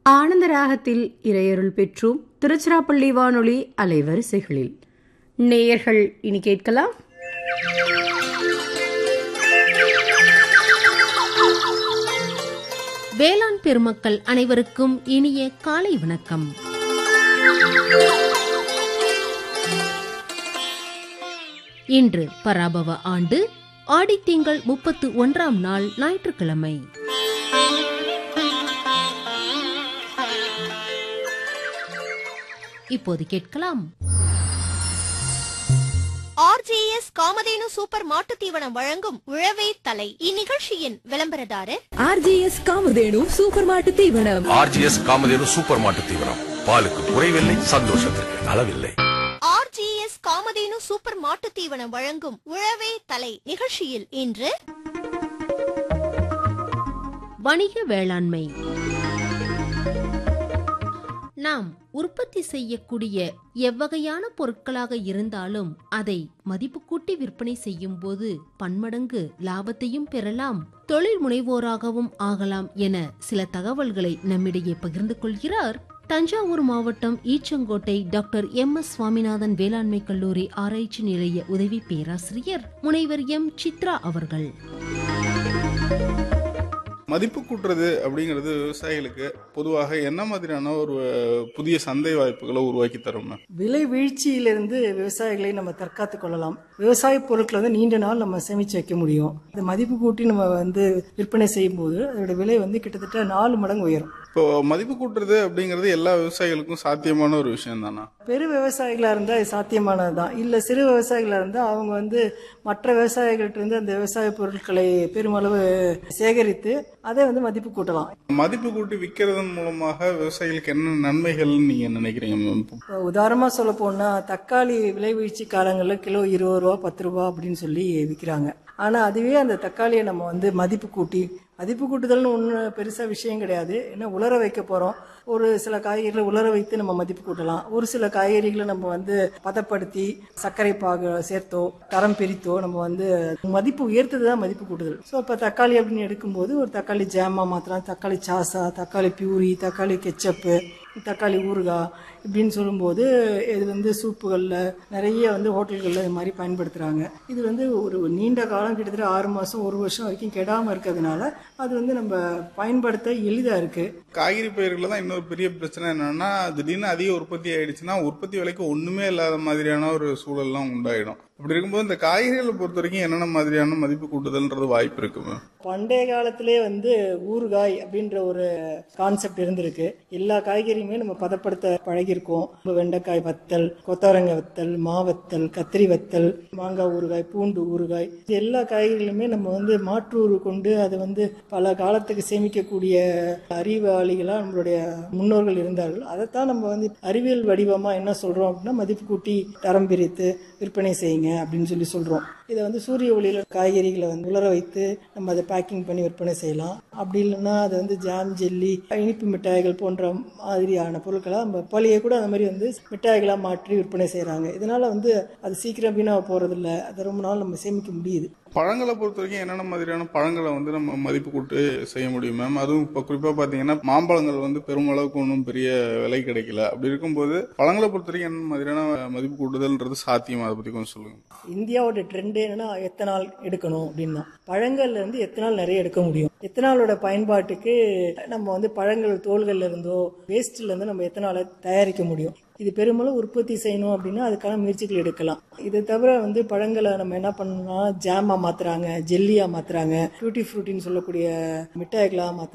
ஆனந்த ராகத்தில் இறையருள் பெற்றோம் திருச்சிராப்பள்ளி வானொலி அலைவரிசைகளில் நேயர்கள் இனி கேட்கலாம் வேளாண் பெருமக்கள் அனைவருக்கும் இனிய காலை வணக்கம் இன்று பராபவ ஆண்டு ஆடித்திங்கள் முப்பத்து ஒன்றாம் நாள் ஞாயிற்றுக்கிழமை இப்போது கேட்கலாம் ஆர்ஜேஎஸ் காமதேனு சூப்பர் மாட்டுத் தீவனம் வழங்கும் உழவே தலை இந்நிகழ்ச்சியின் விளம்பரதாரர் ஆர்ஜிஎஸ் காமதேனு சூப்பர் மாட்டு தீவனம் ஆர்ஜிஎஸ் காமதேனு சூப்பர் மாட்டு தீவனம் பாலுக்கு குறைவில்லை சந்தோஷத்திற்கு அளவில்லை ஆர்ஜேஎஸ் காமதேனு சூப்பர் மாட்டுத் தீவனம் வழங்கும் உழவே தலை நிகழ்ச்சியில் இன்று வணிக வேளாண்மை நாம் உற்பத்தி செய்யக்கூடிய எவ்வகையான பொருட்களாக இருந்தாலும் அதை மதிப்பு கூட்டி விற்பனை செய்யும் போது பன்மடங்கு லாபத்தையும் பெறலாம் தொழில் முனைவோராகவும் ஆகலாம் என சில தகவல்களை நம்மிடையே பகிர்ந்து கொள்கிறார் தஞ்சாவூர் மாவட்டம் Eachangottai doctor M S Swaminathan வேளாண்மை கல்லூரி ஆராய்ச்சி நிலைய உதவி பேராசிரியர் முனைவர் எம் சித்ரா அவர்கள் மதிப்பு கூட்டுறது அப்படிங்கிறது விவசாயிகளுக்கு பொதுவாக என்ன மாதிரியான ஒரு புதிய சந்தை வாய்ப்புகளை உருவாக்கி தரும் விலை வீழ்ச்சியிலிருந்து விவசாயிகளை நம்ம தற்காத்து கொள்ளலாம் விவசாய பொருட்களை வந்து நீண்ட நாள் நம்ம சேமிச்சு வைக்க முடியும் இந்த மதிப்பு கூட்டி நம்ம வந்து விற்பனை செய்யும் போது அதோட விலை வந்து கிட்டத்தட்ட நாலு மடங்கு உயரும் இப்போ மதிப்பு கூட்டுறது அப்படிங்கிறது எல்லா விவசாயிகளுக்கும் சாத்தியமான ஒரு விஷயம் தானா பெரு விவசாயிகளா இருந்தா இது சாத்தியமானது தான் இல்ல சிறு விவசாயிகளா இருந்தா அவங்க வந்து மற்ற விவசாயிகள்ட்ட இருந்து அந்த விவசாய பொருட்களை பெருமளவு சேகரித்து அதை வந்து மதிப்பு கூட்டலாம் மதிப்பு கூட்டி விற்கிறதன் மூலமாக விவசாயிகளுக்கு என்ன நன்மைகள்னு நீங்க நினைக்கிறீங்க மேம்? இப்போ உதாரணமா சொல்ல போனா தக்காளி விலை வீழ்ச்சி காலங்களில் கிலோ இருபது ரூபா பத்து ரூபா அப்படின்னு சொல்லி விற்கிறாங்க ஆனா அதுவே அந்த தக்காளியை நம்ம வந்து மதிப்பு கூட்டி மதிப்பு கூட்டுதல்னு ஒன்றும் பெருசா விஷயம் கிடையாது ஏன்னா உலர வைக்க போறோம் ஒரு சில காய்கறிகளை உலர வைத்து நம்ம மதிப்பு கூட்டலாம் ஒரு சில காய்கறிகளை நம்ம வந்து பதப்படுத்தி சர்க்கரை பாகு சேர்த்தோ தரம் பிரித்தோ நம்ம வந்து மதிப்பு உயர்த்தது தான் மதிப்பு கூட்டுதல் ஸோ இப்போ தக்காளி அப்படின்னு எடுக்கும்போது ஒரு தக்காளி ஜாமா மாத்திரம் தக்காளி சாசா தக்காளி பியூரி தக்காளி கெச்சப்பு தக்காளி ஊறுகாய் இப்படின்னு சொல்லும்போது இது வந்து சூப்புகளில் நிறைய வந்து ஹோட்டல்களில் இது மாதிரி பயன்படுத்துகிறாங்க இது வந்து ஒரு நீண்ட காலம் கிட்டத்தட்ட ஆறு மாதம் ஒரு வருஷம் வரைக்கும் கெடாமல் இருக்கிறதுனால அது வந்து நம்ம பயன்படுத்த எளிதாக இருக்குது காய்கறி பயிர்களில் தான் இன்னொரு பெரிய பிரச்சனை என்னன்னா திடீர்னு அதிக உற்பத்தி ஆயிடுச்சுன்னா உற்பத்தி விலைக்கு ஒண்ணுமே இல்லாத மாதிரியான ஒரு சூழல்லாம் உண்டாயிடும் அப்படி இருக்கும்போது இந்த காய்கறிகளை பொறுத்த வரைக்கும் என்னென்ன மாதிரியான மதிப்பு கூட்டுதல்ன்றது வாய்ப்பு இருக்கு மேம் பண்டைய காலத்திலே வந்து ஊறுகாய் அப்படின்ற ஒரு கான்செப்ட் இருந்திருக்கு எல்லா காய்கறியுமே நம்ம பதப்படுத்த பழகியிருக்கோம் இப்ப வெண்டைக்காய் வத்தல் கொத்தவரங்காய் வத்தல் மாவத்தல் கத்திரி வத்தல் மாங்காய் ஊறுகாய் பூண்டு ஊறுகாய் இது எல்லா காய்கறிகளுமே நம்ம வந்து மாற்று ஊறு கொண்டு அதை வந்து பல காலத்துக்கு சேமிக்கக்கூடிய அறிவாளிகளா நம்மளுடைய முன்னோர்கள் இருந்தார்கள் அதைத்தான் நம்ம வந்து அறிவியல் வடிவமா என்ன சொல்றோம் அப்படின்னா மதிப்பு கூட்டி தரம் பிரித்து விற்பனை செய்யுங்க அப்படின்னு சொல்லி சொல்றோம் இதை வந்து சூரிய ஒளியில காய்கறிகளை வந்து உலர வைத்து நம்ம அதை பேக்கிங் பண்ணி விற்பனை செய்யலாம் அப்படி இல்லைன்னா அதை வந்து ஜாம் ஜெல்லி இனிப்பு மிட்டாய்கள் போன்ற மாதிரியான பொருட்களை நம்ம பழைய கூட அந்த மாதிரி வந்து மிட்டாய்களா மாற்றி விற்பனை செய்றாங்க இதனால வந்து அது சீக்கிரம் வீணாக போறதில்ல அதை ரொம்ப நாள் நம்ம சேமிக்க முடியுது பழங்களை பொறுத்த வரைக்கும் என்னென்ன மாதிரியான பழங்களை வந்து நம்ம மதிப்பு கூட்டு செய்ய முடியும் மேம் அதுவும் இப்போ குறிப்பாக பார்த்தீங்கன்னா மாம்பழங்கள் வந்து பெருமளவுக்கு ஒன்றும் பெரிய விலை கிடைக்கல அப்படி இருக்கும்போது பழங்களை பொறுத்த வரைக்கும் என்ன மாதிரியான மதிப்பு கூட்டுதல்ன்றது சாத்தியம் அதை பற்றி கொஞ்சம் சொல்லுங்க இந்தியாவோட ட்ரெண்ட் என்னன்னா எத்தனால் எடுக்கணும் அப்படின்னா பழங்கள்ல இருந்து எத்தனால் நிறைய எடுக்க முடியும் எத்தனாலோட பயன்பாட்டுக்கு நம்ம வந்து பழங்கள் தோள்கள்ல இருந்தோ வேஸ்ட்ல இருந்து நம்ம எத்தனாலை தயாரிக்க முடியும் இது பெருமளவு உற்பத்தி செய்யணும் அப்படின்னா அதுக்கான முயற்சிகள் எடுக்கலாம் இதை தவிர வந்து பழங்களை நம்ம என்ன பண்ணணும்னா ஜாமா மாத்துறாங்க ஜெல்லியா மாத்துறாங்க டியூட்டி ஃப்ரூட்டின்னு சொல்லக்கூடிய மிட்டாய்களா மாத்துறாங்க